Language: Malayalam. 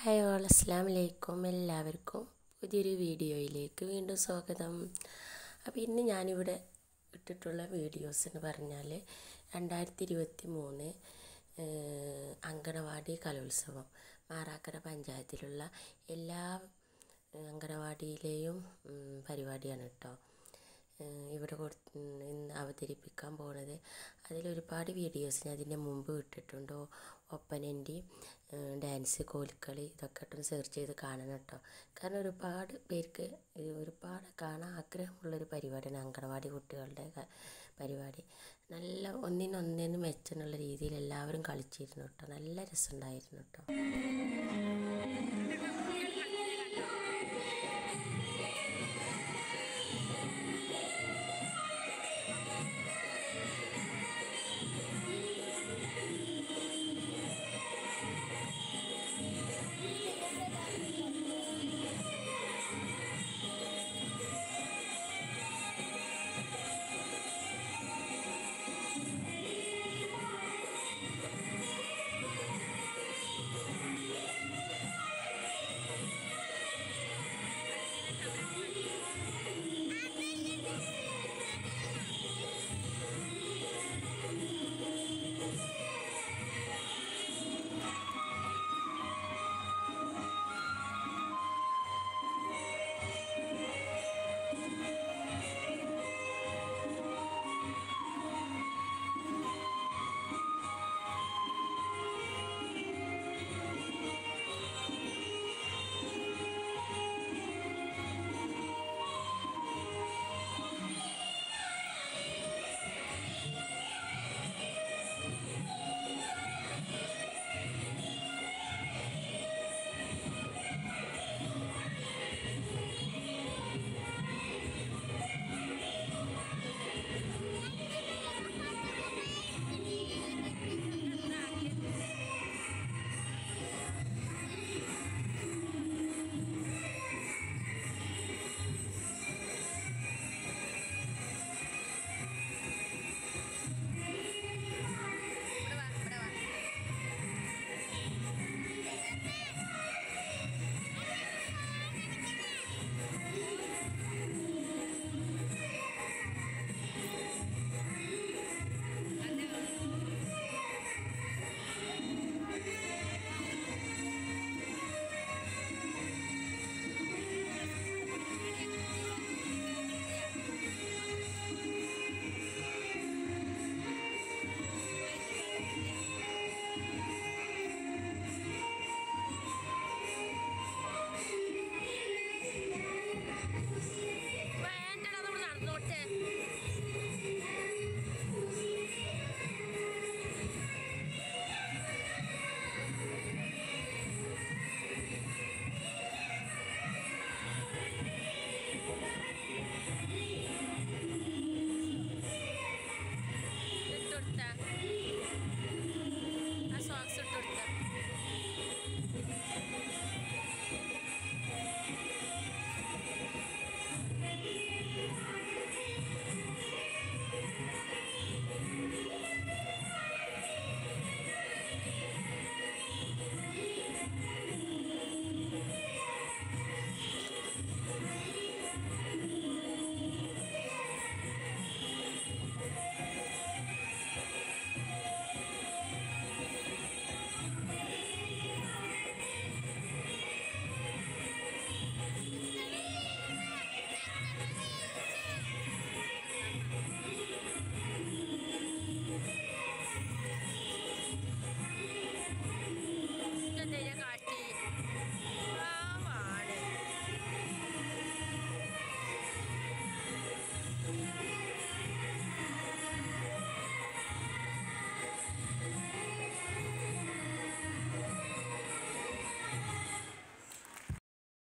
ഹായ് ഓൾ അസ്സാം വലൈക്കും എല്ലാവർക്കും പുതിയൊരു വീഡിയോയിലേക്ക് വീണ്ടും സ്വാഗതം അപ്പോൾ ഇന്ന് ഞാനിവിടെ ഇട്ടിട്ടുള്ള വീഡിയോസ് എന്ന് പറഞ്ഞാൽ രണ്ടായിരത്തി ഇരുപത്തി മൂന്ന് അങ്കണവാടി കലോത്സവം മാറാക്കര പഞ്ചായത്തിലുള്ള എല്ലാ ഏഹ്, അങ്കണവാടിയിലെയും ഉം, പരിപാടിയാണ് കേട്ടോ ഏഹ്, ഇവിടെ കൊടു ഇന്ന് അവതരിപ്പിക്കാൻ പോണത് അതിലൊരുപാട് വീഡിയോസ് ഞാൻ അതിൻ്റെ മുമ്പ് ഇട്ടിട്ടുണ്ട് ഒ- ഒപ്പനൻ്റെയും ഏഹ്, ഡാൻസ് കോൽക്കളി ഇതൊക്കെ ഇട്ടൊന്ന് സെർച്ച് ചെയ്ത് കാണണം കേട്ടോ കാരണം ഒരുപാട് പേർക്ക് ഇത് ഒരുപാട് കാണാൻ ആഗ്രഹമുള്ളൊരു പരിപാടിയാണ് അങ്കണവാടി കുട്ടികളുടെ ക- പരിപാടി നല്ല ഒന്നിനൊന്നിന് മെച്ചെന്നുള്ള രീതിയിൽ എല്ലാവരും കളിച്ചിരുന്നു കേട്ടോ നല്ല രസമുണ്ടായിരുന്നു കേട്ടോ